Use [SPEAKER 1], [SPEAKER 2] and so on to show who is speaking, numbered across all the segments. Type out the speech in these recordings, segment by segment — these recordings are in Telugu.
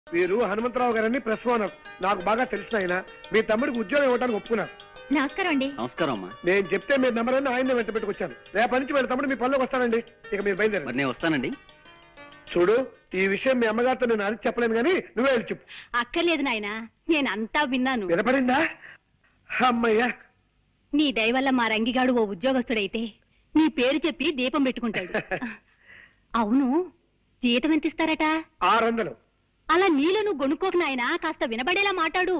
[SPEAKER 1] వీరు హనుమంతరావు గారని ప్రెస్ ఓనర్ నాకు బాగా తెలిసిన ఆయన మీ తమ్ముడికి ఉద్యోగం ఇవ్వడానికి ఒప్పుకున్నారు
[SPEAKER 2] నమస్కారం అండి
[SPEAKER 3] నమస్కారం అమ్మా
[SPEAKER 1] నేను చెప్తే మీ నెంబర్ అని ఆయన వెంట పెట్టుకొచ్చాను రేపటి నుంచి వీళ్ళ తమ్ముడు మీ పనిలోకి వస్తానండి ఇక మీరు బయలుదేరండి
[SPEAKER 3] మరి నేను వస్తానండి
[SPEAKER 1] చూడు ఈ విషయం మీ అమ్మగారితో నేను అడిగి చెప్పలేను కానీ నువ్వే వెళ్ళి చెప్పు
[SPEAKER 2] అక్కర్లేదు నాయనా నేను అంతా విన్నాను
[SPEAKER 1] వినపడిందా అమ్మయ్యా
[SPEAKER 2] నీ దయ వల్ల మా రంగిగాడు ఓ ఉద్యోగస్తుడైతే నీ పేరు చెప్పి దీపం పెట్టుకుంటాడు అవును జీతం ఎంత ఇస్తారట
[SPEAKER 1] ఆరు వందలు
[SPEAKER 2] అలా నీలో నువ్వు గొనుక్కోకు నాయనా కాస్త వినబడేలా మాట్లాడు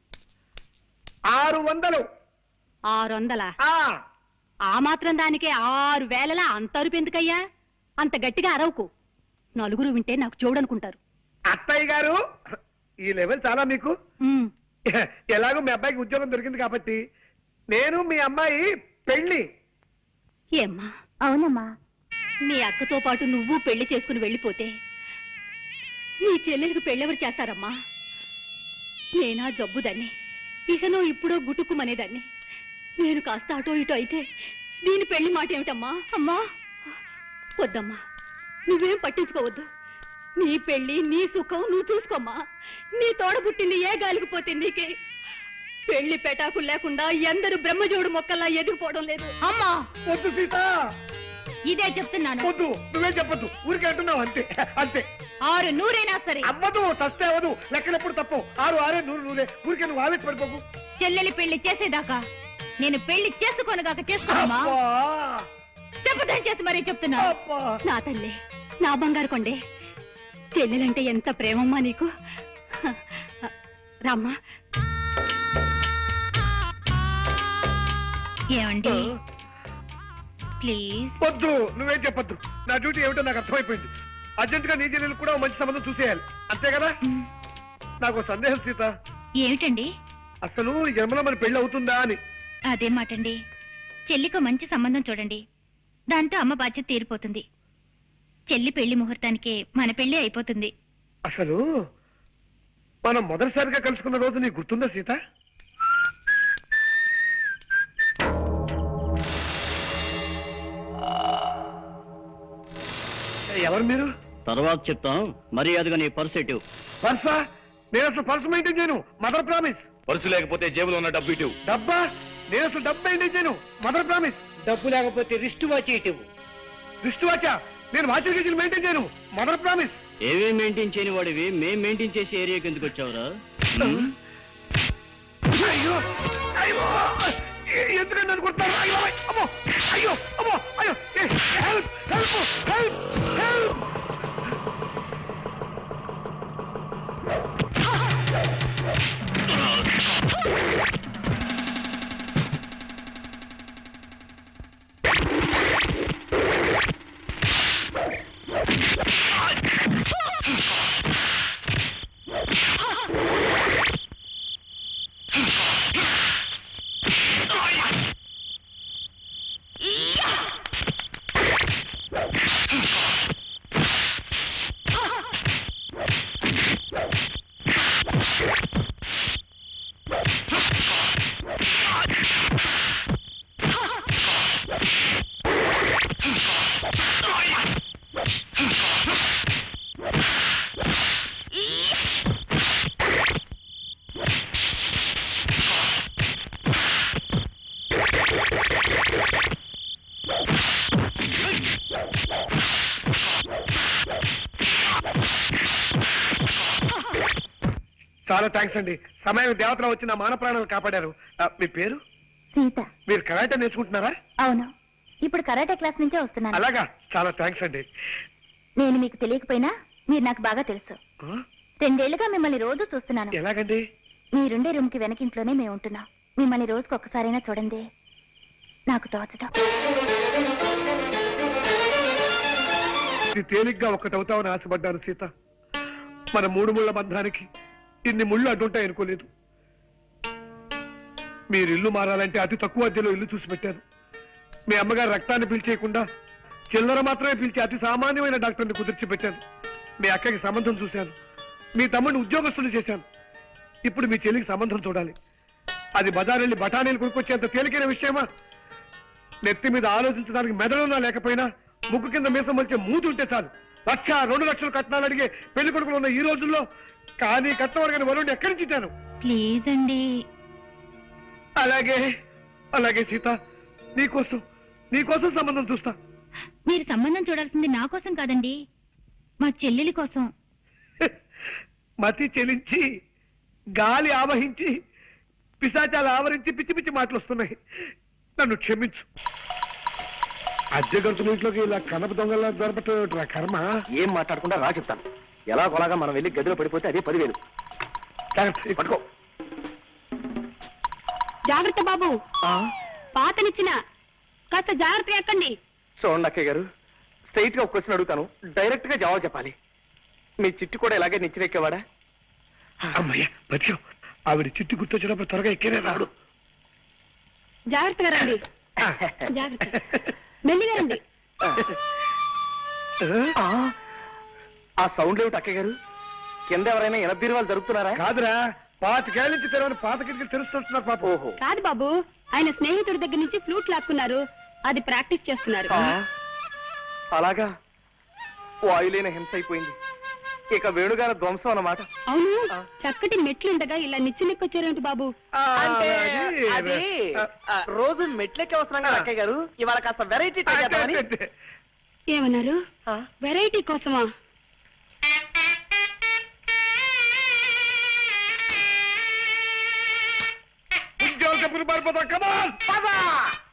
[SPEAKER 1] ఆరు వందలు
[SPEAKER 2] ఆరు వందలా
[SPEAKER 1] ఆ
[SPEAKER 2] ఆ మాత్రం దానికే ఆరు వేలలా అంత అరుపు ఎందుకయ్యా అంత గట్టిగా అరవకు నలుగురు వింటే నాకు చూడనుకుంటారు
[SPEAKER 1] అత్తయ్య గారు ఈ లెవెల్ చాలా మీకు
[SPEAKER 2] ఉమ్,
[SPEAKER 1] ఎలాగో మీ అబ్బాయికి ఉద్యోగం దొరికింది కాబట్టి నేను మీ అమ్మాయి పెళ్లి
[SPEAKER 2] ఏమ్మా అవునమ్మా నీ అక్కతో పాటు నువ్వు పెళ్లి చేసుకుని వెళ్ళిపోతే నీ చెల్లెలకు పెళ్ళెవరు చేస్తారమ్మా నేనా జబ్బుదాన్ని ఇకనో ఇప్పుడో గుటుక్కుమనేదాన్ని నేను కాస్త అటో ఇటో అయితే దీని పెళ్లి మాట ఏమిటమ్మా అమ్మా వద్దమ్మా నువ్వేం పట్టించుకోవద్దు నీ పెళ్లి నీ సుఖం నువ్వు చూసుకోమ్మా నీ తోడ పుట్టింది ఏ గాలికి పోతుంది నీకే పెళ్లి పెటాకులు లేకుండా ఎందరు బ్రహ్మజోడు మొక్కల్లా ఎదిగిపోవడం లేదు అమ్మా
[SPEAKER 1] వద్దు సీత
[SPEAKER 2] ఇదే చెప్తున్నాను
[SPEAKER 1] వద్దు నువ్వే చెప్పొద్దు ఊరికే అంటున్నావు అంతే అంతే
[SPEAKER 2] ఆరు నూరైనా సరే
[SPEAKER 1] అవ్వదు తస్తే అవ్వదు లెక్కలెప్పుడు తప్పు ఆరు ఆరే నూరు నూరే ఊరికే నువ్వు ఆవేశ పడిపోకు
[SPEAKER 2] చెల్లెలి పెళ్లి చేసేదాకా నేను పెళ్లి చేసుకోనగాక చేసుకోమా
[SPEAKER 1] అబ్బా,
[SPEAKER 2] చెప్పదని చేసి మరీ చెప్తున్నా
[SPEAKER 1] అబ్బా.
[SPEAKER 2] నా తల్లి నా బంగారు కొండే చెల్లెలంటే ఎంత ప్రేమమ్మా నీకు రామ్మా ఏమండి ప్లీజ్
[SPEAKER 1] వద్దు నువ్వేం చెప్పొద్దు నా డ్యూటీ ఏమిటో నాకు అర్థమైపోయింది అర్జెంట్ గా నీ చెల్లెలు కూడా ఓ మంచి సంబంధం చూసేయాలి అంతే కదా నాకు ఓ సందేహం సీత
[SPEAKER 2] ఏమిటండి
[SPEAKER 1] అసలు ఈ జన్మలో మన పెళ్లి అవుతుందా అని
[SPEAKER 2] అదే మాటండి చెల్లికి మంచి సంబంధం చూడండి దాంతో అమ్మ బాధ్యత తీరిపోతుంది చెల్లి పెళ్లి ముహూర్తానికే మన పెళ్లి అయిపోతుంది
[SPEAKER 1] అసలు మనం మొదటిసారిగా కలుసుకున్న రోజు నీకు గుర్తుందా సీత ఎవరు మీరు
[SPEAKER 3] తర్వాత చెప్తాం మర్యాదగా నీ పర్స్ ఎటు
[SPEAKER 1] పర్సా నేను అసలు పర్సు మెయింటైన్ చేయను మదర్ ప్రామిస్
[SPEAKER 4] పర్సు లేకపోతే జేబులో ఉన్న డబ్బు ఇటు
[SPEAKER 1] డబ్బా నేను అసలు డబ్బు మెయింటైన్ చేయను మదర్ ప్రామిస్
[SPEAKER 5] డబ్బు లేకపోతే రిస్ట్ వాచ్ ఇటు
[SPEAKER 1] దృష్టి వాచ నేను వాచర్ గేజీలు మెయింటైన్ చేయను మదర్ ప్రామిస్
[SPEAKER 3] ఏవే మెయింటైన్ చేయని వాడివి మేం మెయింటైన్ చేసే ఏరియాకి ఎందుకు వచ్చావురా
[SPEAKER 1] అయ్యో అయ్యో ఎ- ఎందుకంటే అనుకుంటున్నారు అయ్యో అమ్మో అయ్యో అమ్మో అయ్యో హెల్ప్ హెల్ప్ హెల్ప్ హెల్ప్ చాలా థ్యాంక్స్ అండి సమయం దేవతలో వచ్చి నా మాన ప్రాణాలు కాపాడారు ఆ, మీ పేరు
[SPEAKER 2] సీత
[SPEAKER 1] మీరు కరాటే నేర్చుకుంటున్నారా
[SPEAKER 2] అవును ఇప్పుడు కరాటే క్లాస్ నుంచే వస్తున్నాను
[SPEAKER 1] అలాగా చాలా థ్యాంక్స్ అండి
[SPEAKER 2] నేను మీకు తెలియకపోయినా మీరు నాకు బాగా తెలుసు
[SPEAKER 1] ఆ?
[SPEAKER 2] రెండేళ్లుగా మిమ్మల్ని రోజు చూస్తున్నాను
[SPEAKER 1] ఎలాగండి
[SPEAKER 2] మీరుండే రూమ్ కి వెనకింట్లోనే మేము ఉంటున్నాం మిమ్మల్ని రోజుకి ఒక్కసారైనా చూడండి నాకు తోచదు
[SPEAKER 1] ఇది తేలిగ్గా ఒక్కటవుతామని ఆశపడ్డాను సీత మన మూడు ముళ్ళ బంధానికి ఇన్ని ముళ్ళు అడ్డుంటాయి అనుకోలేదు మీరు ఇల్లు మారాలంటే అతి తక్కువ అద్దెలో ఇల్లు చూసి పెట్టాను మీ అమ్మగారు రక్తాన్ని పీల్చేయకుండా చిల్లర మాత్రమే పిలిచి అతి సామాన్యమైన డాక్టర్ని కుదిర్చి పెట్టాను మీ అక్కకి సంబంధం చూశాను మీ తమ్ముడిని ఉద్యోగస్తులు చేశాను ఇప్పుడు మీ చెల్లికి సంబంధం చూడాలి అది బజారెళ్ళి బఠానీలు కొనుక్కొచ్చేంత తేలికైన విషయమా నెత్తి మీద ఆలోచించడానికి మెదడున్నా లేకపోయినా ముక్కు కింద మీసం వచ్చే మూతి ఉంటే చాలు లక్ష రెండు లక్షలు కట్నాలు అడిగే పెళ్లి కొడుకులు ఉన్న ఈ రోజుల్లో కానీ కట్నం అడగని వరుణ్ణి ఎక్కడి నుంచి ఇచ్చాను
[SPEAKER 2] ప్లీజ్ అండి
[SPEAKER 1] అలాగే అలాగే సీత నీకోసం నీకోసం సంబంధం చూస్తా
[SPEAKER 2] మీరు సంబంధం చూడాల్సింది నా కోసం కాదండి మా చెల్లెలి కోసం
[SPEAKER 1] మతి చెలించి గాలి ఆవహించి పిశాచాలు ఆవరించి పిచ్చి పిచ్చి మాటలు వస్తున్నాయి నన్ను క్షమించు అద్దె గంతుల ఇంట్లోకి ఇలా కనప దొంగలా దొరపట్టు కర్మ
[SPEAKER 4] ఏం మాట్లాడకుండా రా చెప్తాను ఎలా కొలాగా మనం వెళ్ళి గదిలో పడిపోతే అదే పదివేలు
[SPEAKER 1] జాగ్రత్త,
[SPEAKER 4] పట్టుకో
[SPEAKER 2] జాగ్రత్త బాబు పాతనిచ్చిన కాస్త జాగ్రత్త ఎక్కండి
[SPEAKER 4] చూడండి అక్కయ్య గారు స్ట్రైట్ గా ఒక క్వశ్చన్ అడుగుతాను డైరెక్ట్ గా జవాబు చెప్పాలి మీ చిట్టు కూడా ఇలాగే నిచ్చిరెక్కేవాడా
[SPEAKER 1] అమ్మయ్య బతికావు ఆవిడ చిట్టి గుర్తొచ్చినప్పుడు త్వరగా ఎక్కేనే రాడు
[SPEAKER 2] జాగ్రత్తగా రండి జాగ్రత్త మెల్లిగా రండి
[SPEAKER 4] ఆ, ఆ సౌండ్ ఏమిటి అక్కయ్య గారు కింద ఎవరైనా ఎనబీరువాలు జరుగుతున్నారా
[SPEAKER 1] కాదురా పాతికేళ్ళ నుంచి తెరవని పాత కిటికీలు తెరుస్తున్నారు పాప
[SPEAKER 4] ఓహో
[SPEAKER 2] కాదు బాబు ఆయన స్నేహితుడి దగ్గర నుంచి ఫ్లూట్ లాక్కున్నారు అది ప్రాక్టీస్ చేస్తున్నారు
[SPEAKER 4] ఆ, అలాగా వాయులేని హింస అయిపోయింది ఇక వేణుగారి ధ్వంసం అన్నమాట
[SPEAKER 2] అవును చక్కటి మెట్లుండగా ఇలా నిచ్చినెక్కొచ్చారేమిటి బాబు
[SPEAKER 3] అంటే
[SPEAKER 1] అది,
[SPEAKER 3] అది
[SPEAKER 1] ఆ,
[SPEAKER 3] ఆ, రోజు మెట్లెక్కి వస్తున్నాం కదా అక్కయ్య గారు ఇవాళ కాస్త వెరైటీ ట్రై చేద్దామని
[SPEAKER 2] ఏమన్నారు వెరైటీ కోసమా
[SPEAKER 1] ఉద్యోగ చెప్పులు పారిపోతాం కమాన్